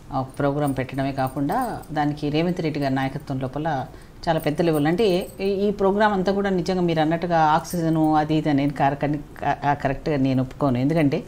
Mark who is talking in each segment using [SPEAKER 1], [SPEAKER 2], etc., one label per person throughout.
[SPEAKER 1] Programme పెట్టడమే కాకుండా దానికి రేవంత్ రెడ్డి గారి నాయకత్వం లోపల చాలా పెద్ద లెవెల్ అంటే ఈ- ఈ ప్రోగ్రామ్ అంతా కూడా నిజంగా మీరు అన్నట్టుగా ఆక్సిజన్ అది ఇది అనేది కరెక్ట్గా నేను ఒప్పుకోను ఎందుకంటే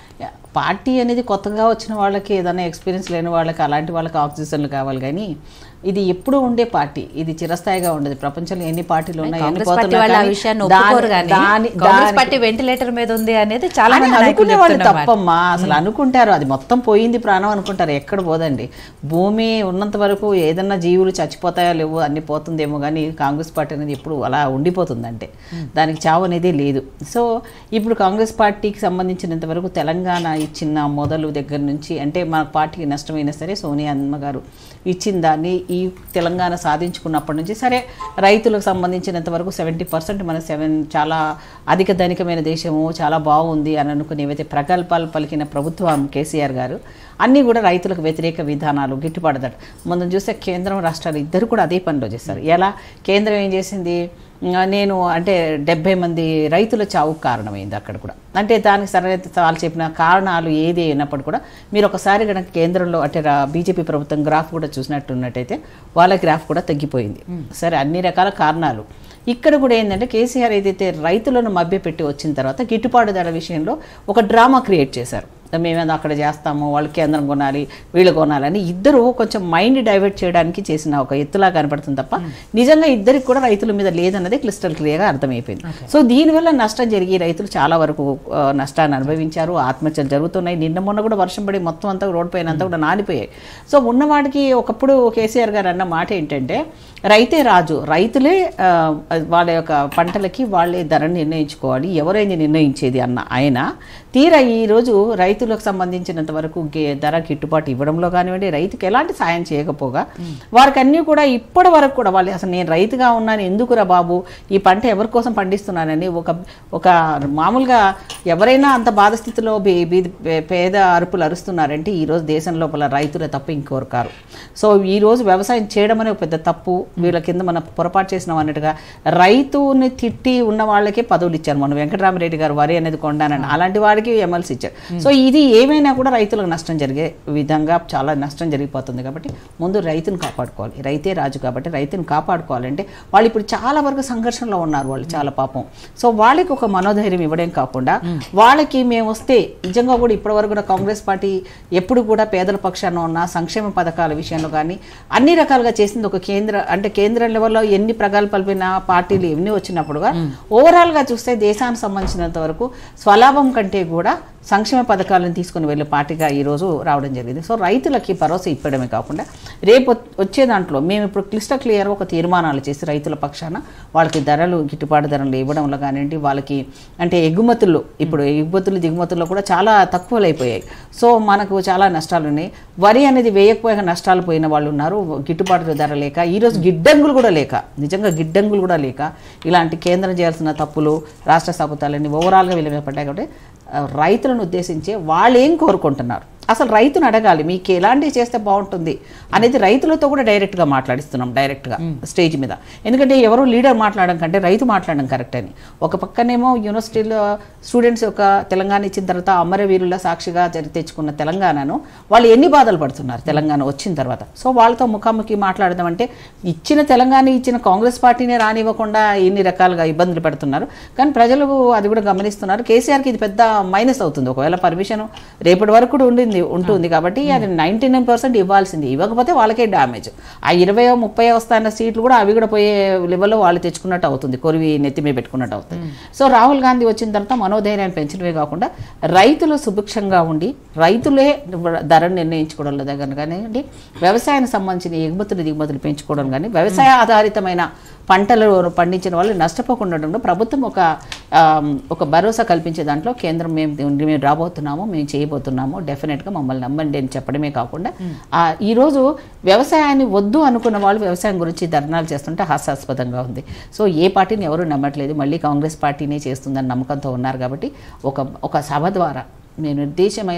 [SPEAKER 1] పార్టీ అనేది కొత్తగా వచ్చిన వాళ్ళకి ఏదైనా ఎక్స్పీరియన్స్ లేని వాళ్ళకి అలాంటి వాళ్ళకి ఆక్సిజన్లు కావాలి కానీ ఇది ఎప్పుడూ ఉండే పార్టీ ఇది చిరస్థాయిగా ఉండదు ప్రపంచంలో ఎన్ని పార్టీలు ఉన్నాయి ఎన్ని
[SPEAKER 2] కాంగ్రెస్ పార్టీ
[SPEAKER 1] పోతున్నా
[SPEAKER 2] వాళ్ళు ఆ
[SPEAKER 1] కానీ
[SPEAKER 2] విషయాన్ని
[SPEAKER 1] దాని-
[SPEAKER 2] ఒప్పుకోరు కానీ
[SPEAKER 1] దాని-
[SPEAKER 2] కాంగ్రెస్
[SPEAKER 1] దానికి-
[SPEAKER 2] పార్టీ వెంటిలేటర్ మీద ఉంది అనేది చాలా
[SPEAKER 1] అని
[SPEAKER 2] మంది నాయకులు
[SPEAKER 1] అనుకునే వాళ్ళు
[SPEAKER 2] చెప్తున్నమాట.
[SPEAKER 1] తప్పమ్మా అసలు అనుకుంటారు అది మొత్తం పోయింది ప్రాణం అనుకుంటారు ఎక్కడ పోదండి భూమి ఉన్నంత వరకు ఏదన్నా జీవులు చచ్చిపోతాయో లేవో అన్ని పోతుందేమో కానీ కాంగ్రెస్ పార్టీ అనేది ఎప్పుడు అలా ఉండిపోతుంది అంటే దానికి చావు అనేది లేదు సో ఇప్పుడు కాంగ్రెస్ పార్టీకి సంబంధించినంత వరకు తెలంగాణ ఇచ్చిన మొదలు దగ్గర నుంచి అంటే మన పార్టీకి నష్టమైనా సరే సోనియా అమ్మ గారు ఇచ్చిన దాన్ని ఈ తెలంగాణ సాధించుకున్నప్పటి నుంచి సరే రైతులకు సంబంధించినంత వరకు సెవెంటీ పర్సెంట్ మన సెవెన్ చాలా అధిక ధనికమైన దేశము చాలా బాగుంది అని అనుకుని ఏవైతే ప్రగల్భాలు పలికిన ప్రభుత్వం కేసీఆర్ గారు అన్నీ కూడా రైతులకు వ్యతిరేక విధానాలు గిట్టుబాటుదట మనం చూస్తే కేంద్రం రాష్ట్రాలు ఇద్దరు కూడా అదే పనిలో చేస్తారు ఎలా కేంద్రం ఏం చేసింది ఆ, నేను అంటే డెబ్బై మంది రైతుల చావుకు కారణమైంది అక్కడ కూడా అంటే దానికి సరైన వాళ్ళు చెప్పిన కారణాలు ఏది అయినప్పుడు కూడా మీరు ఒకసారి కనుక కేంద్రంలో అంటే బీజేపీ ప్రభుత్వం గ్రాఫ్ కూడా చూసినట్టున్నట్టయితే వాళ్ళ గ్రాఫ్ కూడా తగ్గిపోయింది సరే అన్ని రకాల కారణాలు ఇక్కడ కూడా ఏంటంటే కేసీఆర్ ఏదైతే రైతులను మభ్యపెట్టి వచ్చిన తర్వాత గిట్టుబాటు ధర విషయంలో ఒక డ్రామా క్రియేట్ చేశారు మేమేదో అక్కడ చేస్తాము వాళ్ళు కేంద్రం కొనాలి వీళ్ళు కొనాలని ఇద్దరు కొంచెం మైండ్ డైవర్ట్ చేయడానికి చేసిన ఒక ఎత్తులా కనపడుతుంది తప్ప నిజంగా ఇద్దరికి కూడా రైతుల మీద లేదన్నది క్లిస్టల్ క్లియర్గా అర్థమైపోయింది సో దీనివల్ల నష్టం జరిగి రైతులు చాలా వరకు ఆ, నష్టాన్ని అనుభవించారు ఆత్మహత్యలు జరుగుతున్నాయి నిన్న మొన్న కూడా వర్షం పడి మొత్తం అంతా రోడ్ పైన అంతా కూడా నానిపోయాయి సో ఉన్నవాడికి ఒకప్పుడు కేసీఆర్ గారు అన్న మాట ఏంటంటే రైతే రాజు రైతులే ఆ, వాళ్ళ యొక్క పంటలకి వాళ్ళే ధర నిర్ణయించుకోవాలి ఎవరైంది నిర్ణయించేది అన్న ఆయన తీరా ఈరోజు రైతులకు సంబంధించినంత వరకు గే- ధర గిట్టుబాటు ఇవ్వడంలో కానివ్వండి రైతుకి ఎలాంటి సాయం చేయకపోగా వారికి అన్నీ కూడా ఇప్పటి వరకు కూడా వాళ్ళు అసలు నేను రైతుగా ఉన్నాను ఎందుకురా బాబు ఈ పంట ఎవరి కోసం పండిస్తున్నానని ఒక ఒక మామూలుగా ఎవరైనా అంత బాధ స్థితిలో బీ- బీ- పే- పేద అరుపులు అరుస్తున్నారంటే ఈరోజు దేశం లోపల రైతులే తప్ప ఇంకోరు కారు సో ఈరోజు వ్యవసాయం చేయడం అనే ఒక పెద్ద తప్పు వీళ్ళ కింద మనం పొరపాటు చేసినాం అన్నట్టుగా రైతుని తిట్టి ఉన్న వాళ్ళకే పదవులు ఇచ్చారు మనం వెంకటరామరెడ్డి గారు వరి అనేది కొండానని అలాంటి వాడికి ఎమ్మెల్సీ ఇచ్చారు సో ఇది ఏమైనా కూడా రైతులకు నష్టం జరిగే విధంగా చాలా నష్టం జరిగిపోతుంది కాబట్టి ముందు రైతును కాపాడుకోవాలి రైతే రాజు కాబట్టి రైతును కాపాడుకోవాలంటే వాళ్ళు ఇప్పుడు చాలా వరకు సంఘర్షణలో ఉన్నారు వాళ్ళు చాలా పాపం సో వాళ్ళకి ఒక మనోధైర్యం ఇవ్వడం కాకుండా వాళ్ళకి మేము వస్తే నిజంగా కూడా ఇప్పటివరకు కూడా కాంగ్రెస్ పార్టీ ఎప్పుడు కూడా పేదల పక్షాన ఉన్న సంక్షేమ పథకాల విషయంలో కానీ అన్ని రకాలుగా చేసింది ఒక కేంద్ర అంటే కేంద్ర లెవెల్లో ఎన్ని ప్రగల్భాలపైన పార్టీలు ఎన్ని వచ్చినప్పుడు ఓవరాల్ గా చూస్తే దేశానికి సంబంధించినంత వరకు స్వలాభం కంటే కూడా సంక్షేమ పథకాలను తీసుకుని వెళ్ళే పార్టీగా ఈ రోజు రావడం జరిగింది సో రైతులకి భరోసా ఇప్పడమే కాకుండా రేపు వచ్- వచ్చే దాంట్లో మేము ఇప్పుడు క్లిష్ట క్లియర్ ఒక తీర్మానాలు చేసి రైతుల పక్షాన వాళ్ళకి ధరలు గిట్టుబాటు ధరలు ఇవ్వడంలో కానివ్వండి వాళ్ళకి అంటే ఎగుమతుల్లో ఇప్పుడు ఎగుమతులు దిగుమతుల్లో కూడా చాలా తక్కువలు అయిపోయాయి సో మనకు చాలా నష్టాలు ఉన్నాయి వరి అనేది వేయకపోయాక నష్టాలు పోయిన వాళ్ళు ఉన్నారు గిట్టుబాటు ధర లేక ఈరోజు గిడ్డంగులు కూడా లేక నిజంగా గిడ్డంగులు కూడా లేక ఇలాంటి కేంద్రం చేయాల్సిన తప్పులు రాష్ట్ర ప్రభుత్వాలన్నీ ఓవరాల్గా వీళ్ళ మీద పడ్డాయి కాబట్టి ఆ, రైతులను ఉద్దేశించి వాళ్ళు ఏం కోరుకుంటున్నారు అసలు రైతును అడగాలి మీకు ఎలాంటివి చేస్తే బాగుంటుంది అనేది రైతులతో కూడా డైరెక్ట్గా మాట్లాడిస్తున్నాం డైరెక్ట్గా స్టేజ్ మీద ఎందుకంటే ఎవరు లీడర్ మాట్లాడడం కంటే రైతు మాట్లాడడం కరెక్ట్ అని ఒక పక్కనేమో యూనివర్సిటీలో స్టూడెంట్స్ యొక్క తెలంగాణ ఇచ్చిన తర్వాత అమరవీరుల సాక్షిగా జరి తెచ్చుకున్న తెలంగాణను వాళ్ళు ఎన్ని బాధలు పడుతున్నారు తెలంగాణ వచ్చిన తర్వాత సో వాళ్ళతో ముఖాముఖి మాట్లాడదాం అంటే ఇచ్చిన తెలంగాణ ఇచ్చిన కాంగ్రెస్ పార్టీనే రానివ్వకుండా ఎన్ని రకాలుగా ఇబ్బందులు పెడుతున్నారు కానీ ప్రజలు అది కూడా గమనిస్తున్నారు కేసీఆర్కి ఇది పెద్ద మైనస్ అవుతుంది ఒకవేళ పర్మిషన్ రేపటి వరకు కూడా ఉండింది ఉంటుంది కాబట్టి అది నైంటీ నైన్ పర్సెంట్ ఇవ్వాల్సింది ఇవ్వకపోతే వాళ్ళకే డ్యామేజ్ ఆ ఇరవై ముప్పై వస్తాయన్న సీట్లు కూడా అవి కూడా పోయే లెవెల్లో వాళ్ళు తెచ్చుకున్నట్టు అవుతుంది కొరివి నెత్తి మీద పెట్టుకున్నట్టు అవుతుంది సో రాహుల్ గాంధీ వచ్చిన తర్వాత మనోధైర్యాన్ని పెంచడమే కాకుండా రైతులు సుభిక్షంగా ఉండి రైతులే ధరను నిర్ణయించుకోవడం దగ్గర కానివ్వండి వ్యవసాయానికి సంబంధించిన ఎగుమతులు దిగుమతులు పెంచుకోవడం కానీ వ్యవసాయ ఆధారితమైన పంటలు పండించిన వాళ్ళు నష్టపోకుండా ఉండడంలో ప్రభుత్వం ఒక ఆ, ఒక భరోసా కల్పించే దాంట్లో కేంద్రం మేము దీన్ని మేము రాబోతున్నాము మేము చేయబోతున్నాము డెఫినెట్గా మమ్మల్ని నమ్మండి అని చెప్పడమే కాకుండా ఆ, ఈరోజు వ్యవసాయాన్ని వద్దు అనుకున్న వాళ్ళు వ్యవసాయం గురించి ధర్నాలు చేస్తుంటే హాస్యాస్పదంగా ఉంది సో ఏ పార్టీని ఎవరు నమ్మట్లేదు మళ్ళీ కాంగ్రెస్ పార్టీనే చేస్తుందని నమ్మకంతో ఉన్నారు కాబట్టి ఒక ఒక సభ ద్వారా నేను నిర్దేశమైన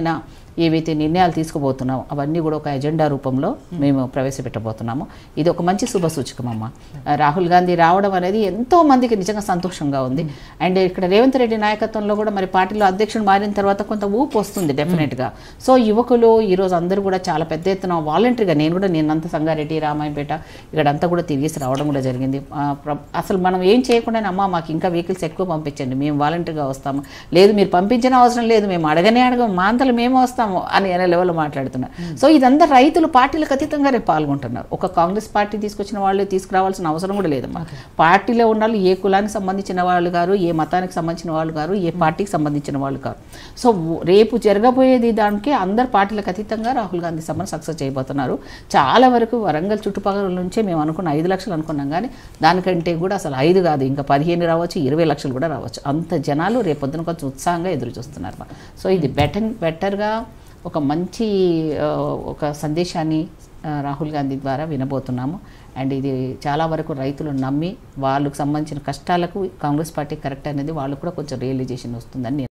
[SPEAKER 1] ఏవైతే నిర్ణయాలు తీసుకోబోతున్నామో అవన్నీ కూడా ఒక ఎజెండా రూపంలో మేము ప్రవేశపెట్టబోతున్నాము ఇది ఒక మంచి శుభ సూచకం అమ్మ ఆ, రాహుల్ గాంధీ రావడం అనేది ఎంతో మందికి నిజంగా సంతోషంగా ఉంది అండ్ ఇక్కడ రేవంత్ రెడ్డి నాయకత్వంలో కూడా మరి పార్టీలో అధ్యక్షుడు మారిన తర్వాత కొంత ఊపు వస్తుంది డెఫినెట్గా సో యువకులు ఈరోజు అందరూ కూడా చాలా పెద్ద ఎత్తున వాలంటరీగా నేను కూడా నేనంత సంగారెడ్డి రామాయపేట ఇక్కడంతా కూడా తిరిగేసి రావడం కూడా జరిగింది ఆ, ప్ర- అసలు మనం ఏం చేయకుండానే అమ్మా మాకు ఇంకా వెహికల్స్ ఎక్కువ పంపించండి మేము వాలంటరీగా వస్తాము లేదు మీరు పంపించిన అవసరం లేదు మేము అడగనే అడగం మా అంతలో మేము వస్తాము అని అనే లెవెల్లో మాట్లాడుతున్నారు సో ఇదంతా రైతులు పార్టీలకు అతీతంగా రేపు పాల్గొంటున్నారు ఒక కాంగ్రెస్ పార్టీ తీసుకొచ్చిన వాళ్ళు తీసుకురావాల్సిన అవసరం కూడా లేదమ్మా పార్టీలో ఉన్న వాళ్ళు ఏ కులానికి సంబంధించిన వాళ్ళు గారు ఏ మతానికి సంబంధించిన వాళ్ళు గారు ఏ పార్టీకి సంబంధించిన వాళ్ళు కారు సో రేపు జరగబోయేది దానికి అందరు పార్టీలకు అతీతంగా రాహుల్ గాంధీ సభను సక్సెస్ చేయబోతున్నారు చాలా వరకు వరంగల్ చుట్టుపక్కల నుంచే మేము అనుకున్న ఐదు లక్షలు అనుకున్నాం కానీ దానికంటే కూడా అసలు ఐదు కాదు ఇంకా పదిహేను రావచ్చు ఇరవై లక్షలు కూడా రావచ్చు అంత జనాలు రేపొద్దున కొంచెం ఉత్సాహంగా ఎదురు చూస్తున్నారు మా. సో ఇది బెటర్ బెటర్గా ఒక మంచి ఆ, ఒక సందేశాన్ని ఆ, రాహుల్ గాంధీ ద్వారా వినబోతున్నాము అండ్ ఇది చాలా వరకు రైతులు నమ్మి వాళ్ళకు సంబంధించిన కష్టాలకు కాంగ్రెస్ పార్టీ కరెక్ట్ అనేది వాళ్ళకు కూడా కొంచెం రియలైజేషన్ వస్తుందని నేను